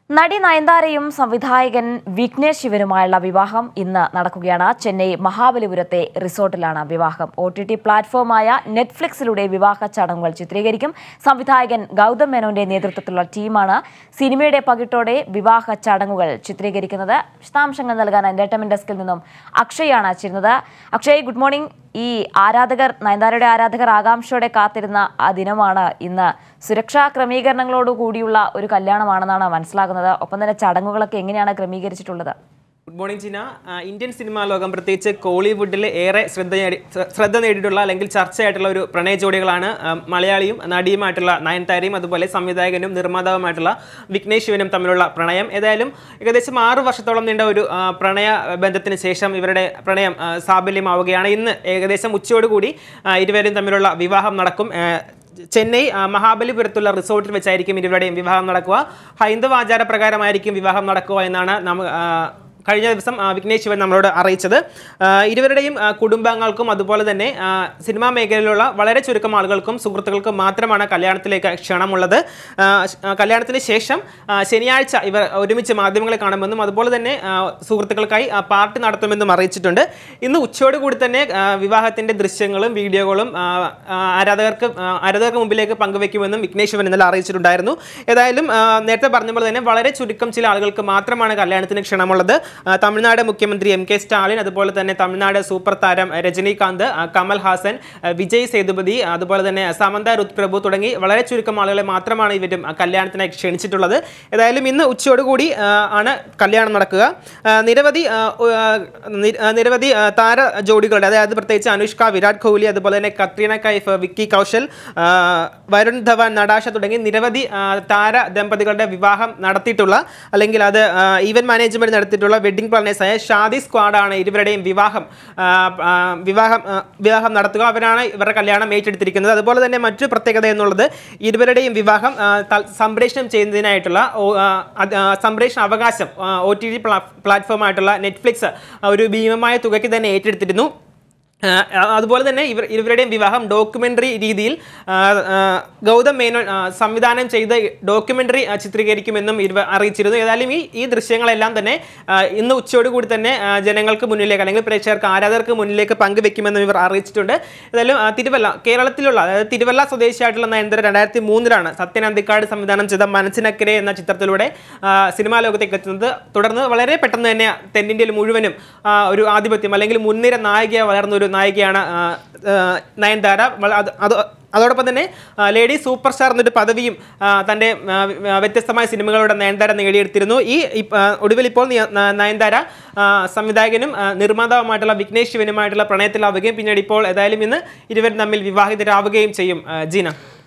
നടി നയൻതാരയും സംവിധായകൻ വിഘ്നേഷ് ശിവനുമായുള്ള വിവാഹം ഇന്ന് നടക്കുകയാണ് ചെന്നൈ മഹാബലിപുരത്തെ റിസോർട്ടിലാണ് വിവാഹം ഒ ടി ടി പ്ലാറ്റ്ഫോമായ നെറ്റ്ഫ്ലിക്സിലൂടെ വിവാഹ ചടങ്ങുകൾ ചിത്രീകരിക്കും സംവിധായകൻ ഗൗതം മേനോന്റെ നേതൃത്വത്തിലുള്ള ടീമാണ് സിനിമയുടെ പകിട്ടോടെ വിവാഹ ചടങ്ങുകൾ ചിത്രീകരിക്കുന്നത് വിശദാംശങ്ങൾ നൽകാൻ എന്റർടൈൻമെന്റ് ഡെസ്കിൽ നിന്നും അക്ഷയാണ് ചേരുന്നത് അക്ഷയ് ഗുഡ് മോർണിംഗ് ഈ ആരാധകർ നയൻതാരയുടെ ആരാധകർ ആകാംക്ഷയോടെ കാത്തിരുന്ന ആ ദിനമാണ് ഇന്ന് സുരക്ഷാ ക്രമീകരണങ്ങളോട് കൂടിയുള്ള ഒരു കല്യാണമാണെന്നാണ് മനസ്സിലാകുന്നത് ഒപ്പം തന്നെ ചടങ്ങുകളൊക്കെ എങ്ങനെയാണ് ക്രമീകരിച്ചിട്ടുള്ളത് ഗുഡ് മോർണിംഗ് ചീന ആ, ഇന്ത്യൻ സിനിമാ ലോകം പ്രത്യേകിച്ച് കോളിവുഡിൽ ഏറെ ശ്രദ്ധ നേടി ശ്ര- ശ്രദ്ധ നേടിയിട്ടുള്ള അല്ലെങ്കിൽ ചർച്ചയായിട്ടുള്ള ഒരു പ്രണയ ജോഡികളാണ് ആ, മലയാളിയും നടിയുമായിട്ടുള്ള നയൻതാരയും അതുപോലെ സംവിധായകനും നിർമ്മാതാവുമായിട്ടുള്ള വിഘ്നേഷ് ശിവനും തമ്മിലുള്ള പ്രണയം ഏതായാലും ഏകദേശം ആറ് വർഷത്തോളം നീണ്ട ഒരു ആ, പ്രണയ ബന്ധത്തിന് ശേഷം ഇവരുടെ പ്രണയം ആ, സാഫല്യമാവുകയാണ് ഇന്ന് ഏകദേശം ഉച്ചയോടുകൂടി ആ, ഇരുവരും തമ്മിലുള്ള വിവാഹം നടക്കും ആ, ചെന്നൈ ആ, മഹാബലിപുരത്തുള്ള റിസോർട്ടിൽ വെച്ചായിരിക്കും ഇരുവരുടെയും വിവാഹം നടക്കുക ഹൈന്ദവ ആചാരപ്രകാരമായിരിക്കും വിവാഹം നടക്കുക എന്നാണ് നമ്മ ആ, കഴിഞ്ഞ ദിവസം ആ, വിഘ്നേഷ് ശിവൻ നമ്മളോട് അറിയിച്ചത് ആ, ഇരുവരുടെയും ആ, കുടുംബാംഗങ്ങൾക്കും അതുപോലെ തന്നെ ആ, സിനിമാ മേഖലയിലുള്ള വളരെ ചുരുക്കം ആളുകൾക്കും സുഹൃത്തുക്കൾക്കും മാത്രമാണ് കല്യാണത്തിലേക്ക് ക്ഷണമുള്ളത് ആ, ശ്- ആ, കല്യാണത്തിന് ശേഷം ആ, ശനിയാഴ്ച ഇവർ ഒരുമിച്ച് മാധ്യമങ്ങളെ കാണുമെന്നും അതുപോലെ തന്നെ ആ, സുഹൃത്തുക്കൾക്കായി ആ, പാർട്ടി നടത്തുമെന്നും അറിയിച്ചിട്ടുണ്ട് ഇന്ന് ഉച്ചയോടുകൂടി തന്നെ ആ, വിവാഹത്തിന്റെ ദൃശ്യങ്ങളും വീഡിയോകളും ആ, ആ, ആരാധകർക്ക് ആ, ആരാധകർക്ക് മുമ്പിലേക്ക് പങ്കുവെക്കുമെന്നും വിഘ്നേഷ് ശിവൻ ഇന്നലെ അറിയിച്ചിട്ടുണ്ടായിരുന്നു ഏതായാലും ആ, നേരത്തെ പറഞ്ഞ പോലെ തന്നെ വളരെ ചുരുക്കം ചില ആളുകൾക്ക് മാത്രമാണ് കല്യാണത്തിന് ക്ഷണമുള്ളത് ആ, തമിഴ്നാട് മുഖ്യമന്ത്രി എം കെ സ്റ്റാലിൻ അതുപോലെ തന്നെ തമിഴ്നാട് സൂപ്പർ താരം രജനീകാന്ത് ആ, കമൽ ഹാസൻ ആ, വിജയ് സേതുപതി അതുപോലെ തന്നെ സമന്ത രുത് പ്രഭു തുടങ്ങി വളരെ ചുരുക്ം ആളുകളെ മാത്രമാണ് ഇവരും ആ, കല്യാണത്തിനായി ക്ഷണിച്ചിട്ടുള്ളത് ഏതായാലും ഇന്ന് ഉച്ചയോടുകൂടി ആ, ആണ് കല്യാണം നടക്കുക ആ, നിരവധി ആ, ഉ- ആ, നി- ആ, നിരവധി ആ, താര ജോഡികളുടെ അതായത് പ്രത്യേകിച്ച് അനുഷ്ക വിരാട് കോഹ്ലി അതുപോലെ തന്നെ കത്രീന കൈഫ് വിക്കി കൗശൽ ആ, വരുൺ ധവാൻ നടാഷ തുടങ്ങി നിരവധി ആ, താര ദമ്പതികളുടെ വിവാഹം നടത്തിയിട്ടുള്ള അല്ലെങ്കിൽ അത് ഈവന്റ് മാനേജ്മെന്റ് നടത്തിയിട്ടുള്ള വെഡിങ് പ്ലാനേഴ്സായ ഷാദി സ്ക്വാഡാണ് ഇരുവരുടെയും വിവാഹം ആ, ആ, വിവാഹം ആ, വിവാഹം നടത്തുക അവരാണ് ഇവരുടെ കല്യാണം ഏറ്റെടുത്തിരിക്കുന്നത് അതുപോലെ തന്നെ മറ്റു പ്രത്യേകത എന്നുള്ളത് ഇരുവരുടെയും വിവാഹം ആ, തൽ- സംപ്രേഷണം ചെയ്യുന്നതിനായിട്ടുള്ള ഓ- ആ, അത്, ആ, സംപ്രേഷണ അവകാശം ഒ ടി ടി പ്ലാറ്റ്ഫോമായിട്ടുള്ള നെറ്റ്ഫ്ലിക്സ് ഒരു ഭീമമായ തുകയ്ക്ക് തന്നെ ഏറ്റെടുത്തിരുന്നു ആ, അതുപോലെ തന്നെ ഇവർ ഇരുവരുടെയും വിവാഹം ഡോക്യുമെൻ്ററി രീതിയിൽ ആ, ആ, ഗൗതം മേനോൻ ആ, സംവിധാനം ചെയ്ത ഡോക്യുമെൻ്ററി ചിത്രീകരിക്കുമെന്നും ഇരുവർ അറിയിച്ചിരുന്നു ഏതായാലും ഈ ഈ ദൃശ്യങ്ങളെല്ലാം തന്നെ ആ, ഇന്ന് ഉച്ചയോടുകൂടി തന്നെ ആ, ജനങ്ങൾക്ക് മുന്നിലേക്ക് അല്ലെങ്കിൽ പ്രേക്ഷകർക്ക് ആരാധകർക്ക് മുന്നിലേക്ക് പങ്കുവെക്കുമെന്നും ഇവർ അറിയിച്ചിട്ടുണ്ട് ഏതായാലും ആ, തിരുവല്ല കേരളത്തിലുള്ള അതായത് തിരുവല്ല സ്വദേശിയായിട്ടുള്ള നയൻതര രണ്ടായിരത്തി മൂന്നിലാണ് സത്യൻ അന്തിക്കാട് സംവിധാനം ചെയ്ത മനസ്സിനക്കരെ എന്ന ചിത്രത്തിലൂടെ ആ, സിനിമാ ലോകത്തേക്ക് എത്തുന്നത് തുടർന്ന് വളരെ പെട്ടെന്ന് തന്നെ തെന്നിന്ത്യയിൽ മുഴുവനും ആ, ഒരു ആധിപത്യം അല്ലെങ്കിൽ മുൻനിര നായികയായി വളർന്ന ഒരു നായികയാണ് ആ, ആ, നയൻതാര വള- അത് അത് അതോടൊപ്പം തന്നെ ആ, ലേഡി സൂപ്പർ സ്റ്റാർ എന്നൊരു പദവിയും ആ, തൻ്റെ ആ, വ്യ- വ്യത്യസ്തമായ സിനിമകളുടെ നയൻതാര നേടിയെടുത്തിരുന്നു ഈ ഇപ്പ- ആ, ഒടുവിൽ ഇപ്പോൾ നിയ- ന- നയൻതാര ആ, സംവിധായകനും ആ, നിർമ്മാതാവുമായിട്ടുള്ള വിഘ്നേഷ് ശിവനുമായിട്ടുള്ള പ്രണയത്തിലാവുകയും പിന്നീട് ഇപ്പോൾ ഏതായാലും ഇന്ന് ഇരുവരും തമ്മിൽ വിവാഹിതരാവുകയും ചെയ്യും ആ, ജീന